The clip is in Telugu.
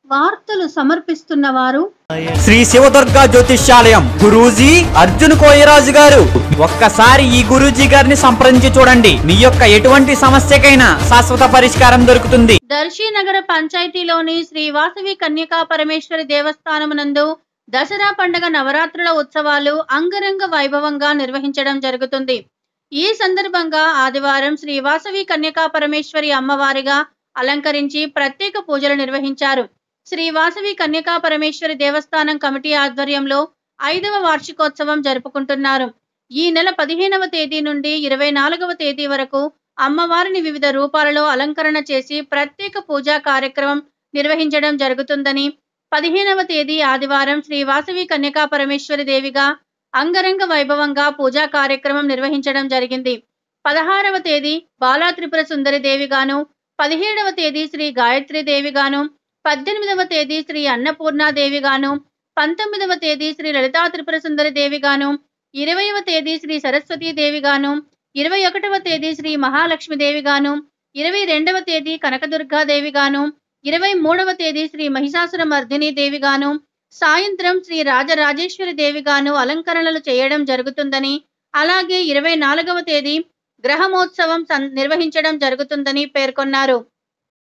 వార్తలు సమర్పిస్తున్న వారు శ్రీ శివదుర్గ జ్యోతిష్యాలయం గురూజీ అర్జున్ కోయరాజు గారు ఒక్కసారి ఈ గురూజీ గారిని సంప్రదించి చూడండి మీ యొక్క ఎటువంటి సమస్యకైనా శాశ్వత పరిష్కారం దొరుకుతుంది దర్శి నగర పంచాయతీలోని శ్రీ వాసవి కన్యకా పరమేశ్వరి దేవస్థానమునందు దసరా పండుగ నవరాత్రుల ఉత్సవాలు అంగరంగ వైభవంగా నిర్వహించడం జరుగుతుంది ఈ సందర్భంగా ఆదివారం శ్రీ వాసవి కన్యకా పరమేశ్వరి అమ్మవారిగా అలంకరించి ప్రత్యేక పూజలు నిర్వహించారు శ్రీ వాసవి కన్యకా పరమేశ్వరి దేవస్థానం కమిటీ ఆధ్వర్యంలో ఐదవ వార్షికోత్సవం జరుపుకుంటున్నారు ఈ నెల పదిహేనవ తేదీ నుండి ఇరవై నాలుగవ తేదీ వరకు అమ్మవారిని వివిధ రూపాలలో అలంకరణ చేసి ప్రత్యేక పూజా కార్యక్రమం నిర్వహించడం జరుగుతుందని పదిహేనవ తేదీ ఆదివారం శ్రీ వాసవి కన్యకా పరమేశ్వరి దేవిగా అంగరంగ వైభవంగా పూజా కార్యక్రమం నిర్వహించడం జరిగింది పదహారవ తేదీ బాలా త్రిపుర సుందరి దేవిగాను పదిహేడవ తేదీ శ్రీ గాయత్రి దేవిగాను పద్దెనిమిదవ తేదీ శ్రీ అన్నపూర్ణాదేవి గాను పంతొమ్మిదవ తేదీ శ్రీ లలితా త్రిపుర సుందరి దేవి గాను ఇరవైవ తేదీ శ్రీ సరస్వతీ దేవి గాను ఇరవై ఒకటవ తేదీ శ్రీ మహాలక్ష్మి దేవి గాను ఇరవై రెండవ తేదీ కనకదుర్గా దేవి గాను ఇరవై మూడవ తేదీ శ్రీ మహిషాసుర మర్దిని దేవి గాను సాయంత్రం శ్రీ రాజరాజేశ్వరి దేవి గాను అలంకరణలు చేయడం జరుగుతుందని అలాగే ఇరవై నాలుగవ తేదీ గ్రహమోత్సవం సం- నిర్వహించడం జరుగుతుందని పేర్కొన్నారు